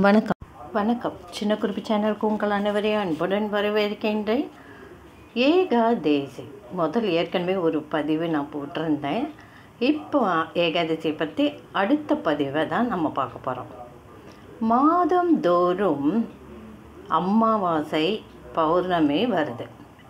வணக்கம் வணக்கம் சின்ன குறிப்பு சேனலுக்கு உங்கள் அனைவரையும் அன்புடன் வரவேற்கின்றேன் ஏகாதேசி முதல் ஏற்கனவே ஒரு பதிவு நான் போட்டிருந்தேன் இப்போ ஏகாதசி பற்றி அடுத்த பதிவை தான் நம்ம பார்க்க போகிறோம் மாதந்தோறும் அமாவாசை பௌர்ணமி வருது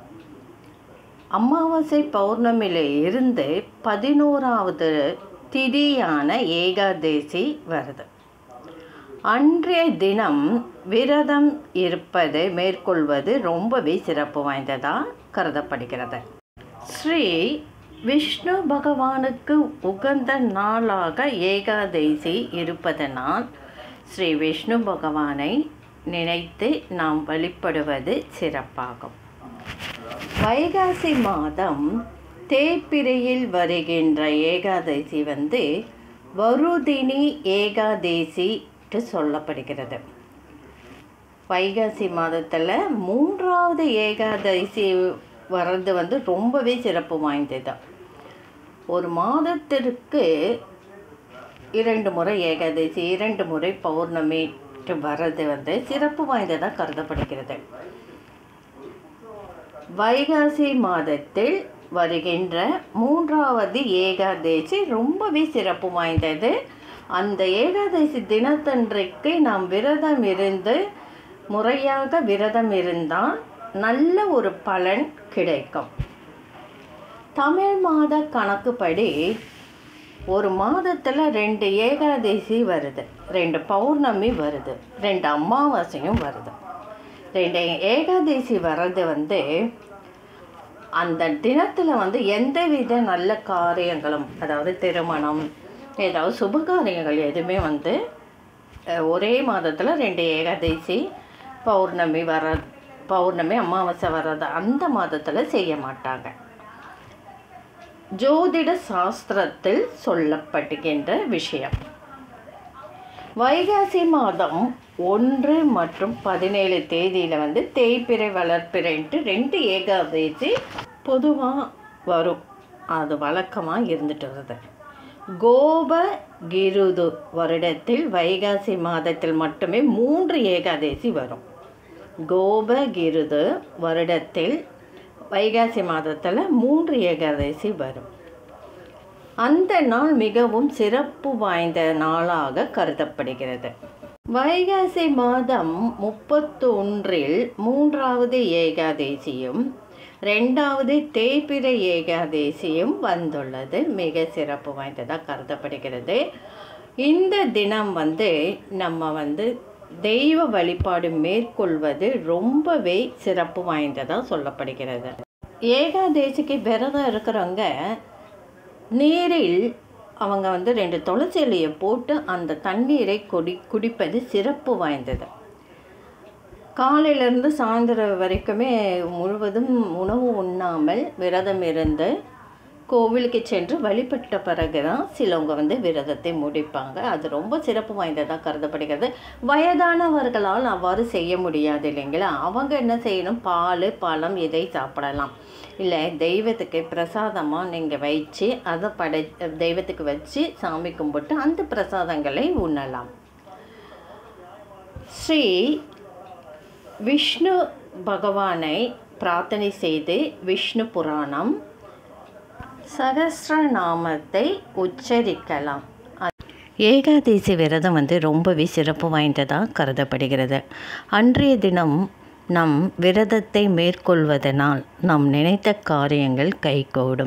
அமாவாசை பௌர்ணமியில் இருந்து பதினோராவது திதியான ஏகாதேசி வருது அன்றைய தினம் விரதம் இருப்பது மேற்கொள்வது ரொம்பவே சிறப்பு வாய்ந்ததாக கருதப்படுகிறது ஸ்ரீ விஷ்ணு பகவானுக்கு உகந்த நாளாக ஏகாதசி இருப்பதனால் ஸ்ரீ விஷ்ணு பகவானை நினைத்து நாம் வழிபடுவது சிறப்பாகும் வைகாசி மாதம் தேய்பிரையில் வருகின்ற ஏகாதசி வந்து வருதினி ஏகாதேசி சொல்லப்படுகிறது வைகாசி மாதத்தில் மூன்றாவது ஏகாதசி வர்றது வந்து ரொம்பவே சிறப்பு வாய்ந்தது ஒரு மாதத்திற்கு இரண்டு முறை ஏகாதசி இரண்டு முறை பௌர்ணமி வர்றது வந்து சிறப்பு வாய்ந்ததாக கருதப்படுகிறது வைகாசி மாதத்தில் வருகின்ற மூன்றாவது ஏகாதசி ரொம்பவே சிறப்பு வாய்ந்தது அந்த ஏகாதசி தினத்தன்றைக்கு நாம் விரதம் இருந்து முறையாக விரதம் இருந்தால் நல்ல ஒரு பலன் கிடைக்கும் தமிழ் மாத கணக்குப்படி ஒரு மாதத்தில் ரெண்டு ஏகாதசி வருது ரெண்டு பௌர்ணமி வருது ரெண்டு அமாவாசையும் வருது ரெண்டு ஏகாதசி வர்றது வந்து அந்த தினத்தில் வந்து எந்தவித நல்ல காரியங்களும் அதாவது திருமணம் ஏதாவது சுபகாரியங்கள் எதுவுமே வந்து ஒரே மாதத்தில் ரெண்டு ஏகாதசி பௌர்ணமி வர பௌர்ணமி அமாவாசை வர்றது அந்த மாதத்தில் செய்ய மாட்டாங்க ஜோதிட சாஸ்திரத்தில் சொல்லப்படுகின்ற விஷயம் வைகாசி மாதம் ஒன்று மற்றும் பதினேழு தேதியில் வந்து தேய்பிறை வளர்ப்பிறைன்ட்டு ரெண்டு ஏகாதசி பொதுவாக வரும் அது வழக்கமாக இருந்துட்டு வருது கோபகிருது வருடத்தில் வைகாசி மாதத்தில் மட்டுமே மூன்று ஏகாதசி வரும் கோபகிருது வருடத்தில் வைகாசி மாதத்தில் மூன்று ஏகாதசி வரும் அந்த நாள் மிகவும் சிறப்பு வாய்ந்த நாளாக கருதப்படுகிறது வைகாசி மாதம் முப்பத்தொன்றில் மூன்றாவது ஏகாதேசியும் ரெண்டாவது தேய்பிறை ஏகாதேசியும் வந்துள்ளது மிக சிறப்பு வாய்ந்ததாக கருதப்படுகிறது இந்த தினம் வந்து நம்ம வந்து தெய்வ வழிபாடு மேற்கொள்வது ரொம்பவே சிறப்பு வாய்ந்ததாக சொல்லப்படுகிறது ஏகாதேசிக்கு விரதம் இருக்கிறவங்க நீரில் அவங்க வந்து ரெண்டு துளசி இலையை போட்டு அந்த தண்ணீரை குடி குடிப்பது சிறப்பு வாய்ந்தது காலையிலேருந்து சாயந்தரம் வரைக்குமே முழுவதும் உணவு உண்ணாமல் விரதம் இருந்து கோவிலுக்கு சென்று வழிபட்ட பிறகு தான் சிலவங்க வந்து விரதத்தை முடிப்பாங்க அது ரொம்ப சிறப்பு வாய்ந்ததாக கருதப்படுகிறது வயதானவர்களால் அவ்வாறு செய்ய முடியாது இல்லைங்களா அவங்க என்ன செய்யணும் பால் பழம் இதை சாப்பிடலாம் இல்லை தெய்வத்துக்கு பிரசாதமாக நீங்கள் வச்சு அதை படை தெய்வத்துக்கு வச்சு சாமி கும்பிட்டு அந்த பிரசாதங்களை உண்ணலாம் ஸ்ரீ விஷ்ணு பகவானை பிரார்த்தனை செய்து விஷ்ணு புராணம் சகசிரநாமத்தை உச்சரிக்கலாம் ஏகாதசி விரதம் வந்து ரொம்பவே சிறப்பு வாய்ந்ததாக கருதப்படுகிறது அன்றைய தினம் நம் விரதத்தை மேற்கொள்வதனால் நாம் நினைத்த காரியங்கள் கைகூடும்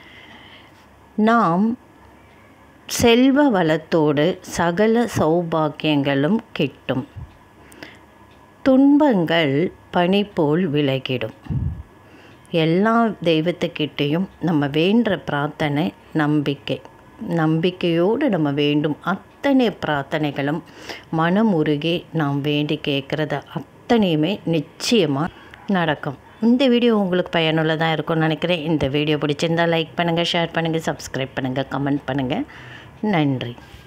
நாம் செல்வ வளத்தோடு சகல சௌபாக்கியங்களும் கிட்டும் துன்பங்கள் பனி போல் விலகிடும் எல்லா தெய்வத்துக்கிட்டேயும் நம்ம வேண்டுற பிரார்த்தனை நம்பிக்கை நம்பிக்கையோடு நம்ம வேண்டும் அத்தனை பிரார்த்தனைகளும் மனம் உருகி நாம் வேண்டி கேட்குறது அத்தனையுமே நிச்சயமாக நடக்கும் இந்த வீடியோ உங்களுக்கு பயனுள்ளதாக இருக்கும்னு நினைக்கிறேன் இந்த வீடியோ பிடிச்சிருந்தால் லைக் பண்ணுங்கள் ஷேர் பண்ணுங்கள் சப்ஸ்கிரைப் பண்ணுங்கள் கமெண்ட் பண்ணுங்கள் நன்றி